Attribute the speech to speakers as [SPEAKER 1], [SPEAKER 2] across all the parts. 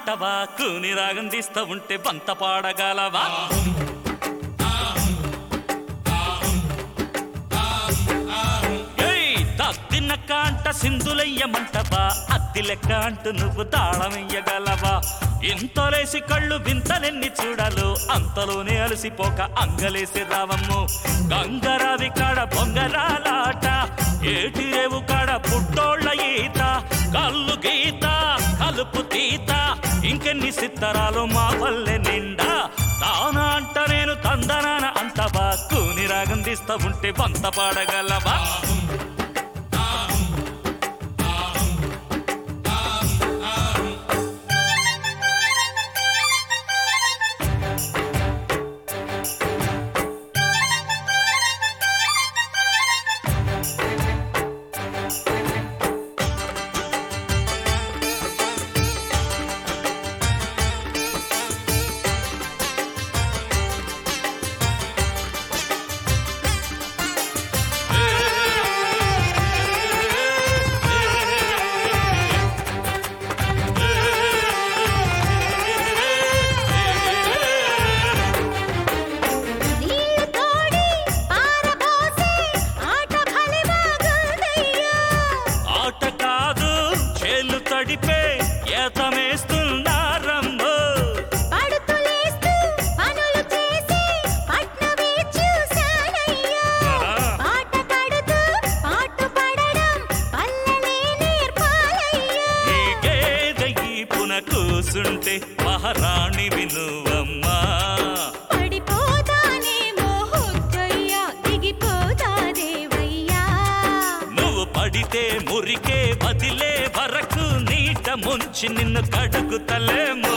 [SPEAKER 1] అంటవా కూని రాగం తీస్తా ఉంటే బంత పాడగలవా ఏయ్, తద్దినక్క అంట సింధులయ్యమంటవా అత్తి లెక్క అంటూ నువ్వు తాళమెయ్యగలవా ఇంతలేసి కళ్ళు వింతలెన్ని చూడాలో అంతలోనే అలసిపోక అంగలేసి రావమ్ము గంగరావి కాడ బొంగరాలాట ఏటి రేవు కాడ పుట్టోళ్ళ ఈత కళ్ళు గీత కలుపు తీత ఇంకెన్ని సిత్తరాలు మా పల్లె నిండా తాన అంట నేను తందనాన అంతవా కూని రాగం తీస్తా ఉంటే వంత పాడగలవా
[SPEAKER 2] నీళ్ళు తోడి పారబోసే ఆట భలే బాగుందయ్యా
[SPEAKER 1] ఆట కాదు చేలు తడిపే ఏతమేస్తున్నారమ్మో
[SPEAKER 2] పడుతులేస్తూ పనులు చేసి పట్నమే చూశానయ్యా పాట పడుతూ పాటు పడడం పల్లెలే నేర్పాలయ్యా
[SPEAKER 1] ఈ గేదె ఈపున కూసుంటే మహారాణి వినువమ్మా
[SPEAKER 2] పడిపోతానేమో హొచ్చయ్యా దిగిపోతా దేవయ్యా
[SPEAKER 1] నువ్వు పడితే మురికే వదిలే వరకు నీట ముంచి నిన్ను కడుగుతలేము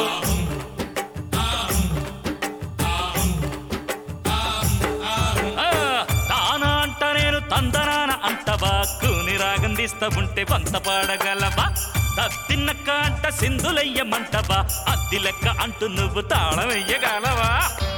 [SPEAKER 1] ఆ, తానా అంట నేను తందనాన అంటవా కూని రాగం తీస్తా ఉంటే వంత పాడగలవా తత్తిన్నక్క అంట సింధులయ్యమంటవా అద్ది లెక్క అంటూ నువ్వు తాళం వెయ్యగలవా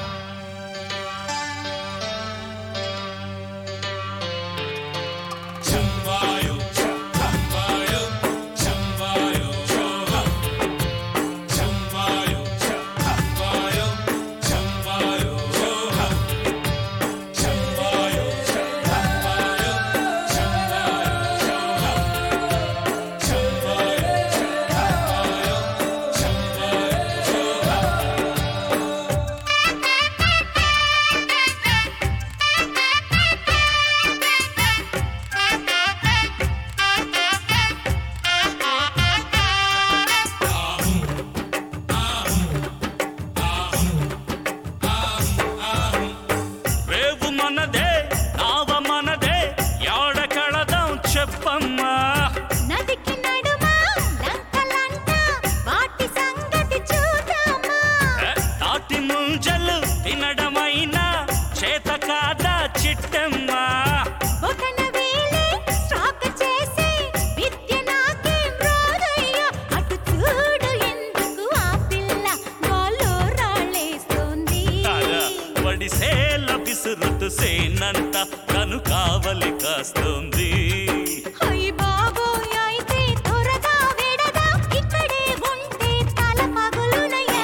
[SPEAKER 1] రేవు మనదే నావ మనదే యాడ కళదాం చెప్పమ్మా
[SPEAKER 2] నదికి నడుమా లంకలంట వాటి సంగతి చూద్దామా
[SPEAKER 1] ఏ, తాటి ముంజలు తినడమైనా చేత కాదా చిట్టమ్మా
[SPEAKER 2] ఒకన వేలే స్టాక్ చేసి విద్య నాకేం రాదయ్యా అటు చూడు ఎందుకు ఆ పిల్ల వాళ్ళు రాళ్ళేస్తోంది
[SPEAKER 1] తాగా వడిసేల విసురుతు సేనంత కను కావలి కాస్తుంది
[SPEAKER 2] అయ్ బాబోయ్ అయితే త్వరగా విడదా ఇక్కడే ఉంటే తల పగులునయ్యా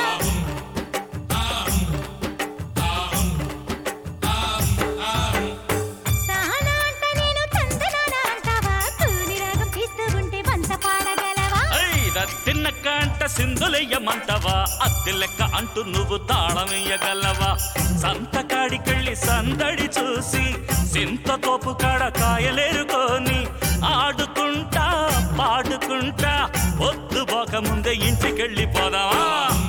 [SPEAKER 2] తానా అంట నేను తందనానా అంటావా కూని రాగం తీస్తూ ఉంటే వంత పాడగలవా
[SPEAKER 1] తిన్న కంట సింధులయ్యమంటవా అద్దె లెక్క అంటూ నువ్వు తాళమయ్యగలవా సంతకాడికెళ్ళి సందడి చూసి సింత తోపు కాడ కాయలేరుకొని ఆడుకుంటా పాడుకుంటా పొద్దు పోక ముందే ఇంటికెళ్ళి పోదావా